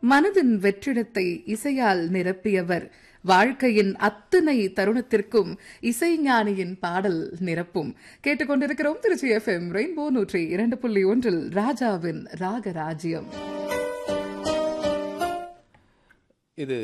மனதின் வெற்றிடத்தை இசையால் நிரப்பியவர் வாழ்க்கையின் அத்தனை தருணத்திற்கும் இசைஞானியின் பாடல் நிரப்பும் கேட்டுக்கொண்டிருக்கிறோம் திருச்சி எஃப்எம் ரெயின்போ நூற்றி இரண்டு புள்ளி ஒன்றில் ராஜாவின் ராகராஜ்யம் இது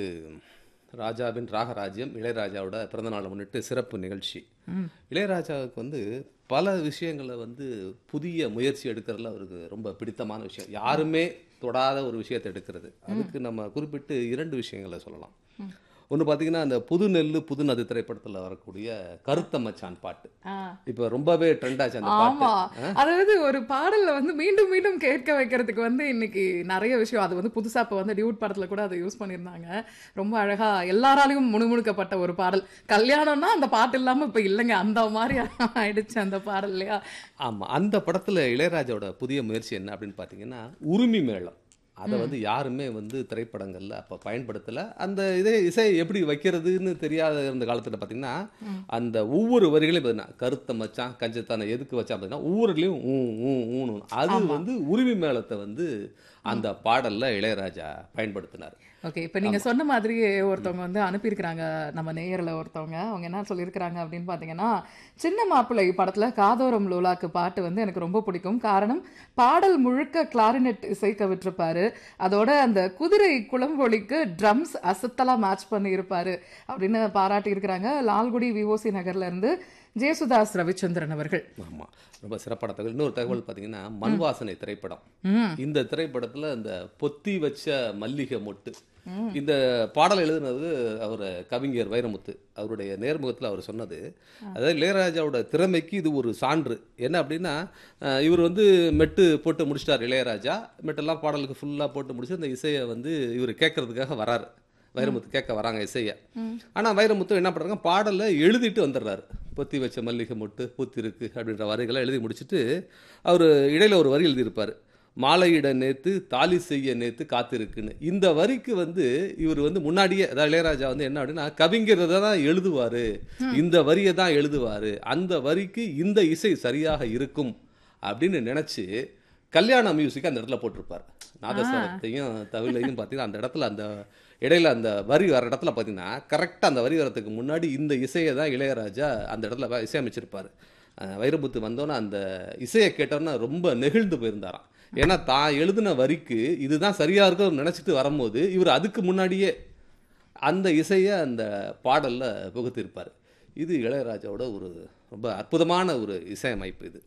ராஜாவின் ராகராஜ்யம் இளையராஜாவோட பிறந்தநாளை முன்னிட்டு சிறப்பு நிகழ்ச்சி இளையராஜாவுக்கு வந்து பல விஷயங்களை வந்து புதிய முயற்சி எடுக்கிறதுல அவருக்கு ரொம்ப பிடித்தமான விஷயம் யாருமே தொடாத ஒரு விஷயத்தை எடுக்கிறது அதுக்கு நம்ம குறிப்பிட்டு இரண்டு விஷயங்களை சொல்லலாம் ஒன்று பார்த்தீங்கன்னா அந்த புது நெல்லு புது நது திரைப்படத்தில் வரக்கூடிய கருத்த மச்சான் பாட்டு இப்போ ரொம்பவே ட்ரெண்ட் ஆச்சு அந்த ஆமா பாட்டு அதாவது ஒரு பாடல்ல வந்து மீண்டும் மீண்டும் கேட்க வைக்கிறதுக்கு வந்து இன்னைக்கு நிறைய விஷயம் அது வந்து புதுசா இப்ப வந்து டியூட் படத்துல கூட அதை யூஸ் பண்ணியிருந்தாங்க ரொம்ப அழகா எல்லாராலையும் முணுமுணுக்கப்பட்ட ஒரு பாடல் கல்யாணம்னா அந்த பாட்டு இல்லாம இப்ப இல்லைங்க அந்த மாதிரி ஆயிடுச்சு அந்த பாடல் இல்லையா ஆமாம் அந்த படத்தில் இளையராஜாவோட புதிய முயற்சி என்ன அப்படின்னு பார்த்தீங்கன்னா உரிமை மேளம் அதை வந்து யாருமே வந்து திரைப்படங்களில் அப்போ பயன்படுத்தலை அந்த இதே இசை எப்படி வைக்கிறதுன்னு தெரியாத இருந்த காலத்தில் பார்த்தீங்கன்னா அந்த ஒவ்வொரு வரிகளையும் பார்த்தீங்கன்னா கருத்தை மச்சான் கஞ்சத்தானை எதுக்கு வச்சான் பார்த்தீங்கன்னா ஒவ்வொருலையும் ஊ ஊ ஊன்னு அது வந்து உரிமை மேளத்தை வந்து அந்த பாடலில் இளையராஜா பயன்படுத்தினார் ஓகே இப்ப நீங்க சொன்ன மாதிரியே ஒருத்தவங்க வந்து அனுப்பியிருக்கிறாங்க நம்ம நேயர்ல ஒருத்தவங்க அவங்க என்ன சொல்லியிருக்கிறாங்க அப்படின்னு பாத்தீங்கன்னா சின்ன மாப்பிள்ளை படத்துல காதோரம் லோலாக்கு பாட்டு வந்து எனக்கு ரொம்ப பிடிக்கும் காரணம் பாடல் முழுக்க கிளாரினெட் இசைக்க விட்டிருப்பாரு அதோட அந்த குதிரை குளம்பொலிக்கு ட்ரம்ஸ் அசத்தலா மேட்ச் பண்ணி இருப்பாரு அப்படின்னு பாராட்டி இருக்கிறாங்க லால்குடி விஓசி நகர்ல இருந்து ஜேசுதாஸ் ரவிச்சந்திரன் அவர்கள் ஆமாம் ரொம்ப சிறப்பான தகவல் இன்னொரு தகவல் பார்த்தீங்கன்னா மண்வாசனை திரைப்படம் ம் இந்த திரைப்படத்துல இந்த பொத்தி வச்ச மல்லிகை மொட்டு இந்த பாடல் எழுதுனது அவர் கவிஞர் வைரமுத்து அவருடைய நேர்முகத்தில் அவர் சொன்னது அதாவது இளையராஜாவோட திறமைக்கு இது ஒரு சான்று என்ன அப்படின்னா அஹ், இவர் வந்து மெட்டு போட்டு முடிச்சிட்டார் இளையராஜா மெட்டெல்லாம் பாடலுக்கு ஃபுல்லாக போட்டு முடிச்சு அந்த இசையை வந்து இவர் கேட்கறதுக்காக வராரு வைரமுத்து கேட்க வராங்க இசையை ஆனால் வைரமுத்து என்ன பண்ணுறாங்க பாடலை எழுதிட்டு வந்துடுறாரு பொத்தி வச்ச மல்லிகை மொட்டு பூத்தி இருக்கு அப்படின்ற வரிகளை எழுதி முடிச்சுட்டு அவர் இடையில ஒரு வரி எழுதியிருப்பார் மாலையிட நேத்து தாலி செய்ய நேத்து காத்திருக்குன்னு இந்த வரிக்கு வந்து இவர் வந்து முன்னாடியே அதாவது இளையராஜா வந்து என்ன அப்படின்னா கவிஞர் தான் எழுதுவாரு இந்த வரியை தான் எழுதுவாரு அந்த வரிக்கு இந்த இசை சரியாக இருக்கும் அப்படின்னு நினைச்சு கல்யாண மியூசிக் அந்த இடத்துல போட்டிருப்பார் நாதஸ்வரத்தையும் தவிலையும் பார்த்தீங்கன்னா அந்த இடத்துல அந்த இடையில அந்த வரி வர இடத்துல பார்த்தீங்கன்னா கரெக்டாக அந்த வரி வரதுக்கு முன்னாடி இந்த இசையை தான் இளையராஜா அந்த இடத்துல வ- இசையமைச்சிருப்பார் அஹ் வைரமுத்து வந்தோன்னே அந்த இசையை கேட்டோன்னா ரொம்ப நெகிழ்ந்து போயிருந்தாராம் ஏன்னா தான் எழுதின வரிக்கு இதுதான் சரியா இருக்கும்னு நினச்சிட்டு வரும்போது இவர் அதுக்கு முன்னாடியே அந்த இசையை அந்த பாடலில் புகுத்திருப்பார் இது இளையராஜாவோட ஒரு ரொம்ப அற்புதமான ஒரு இசையமைப்பு இது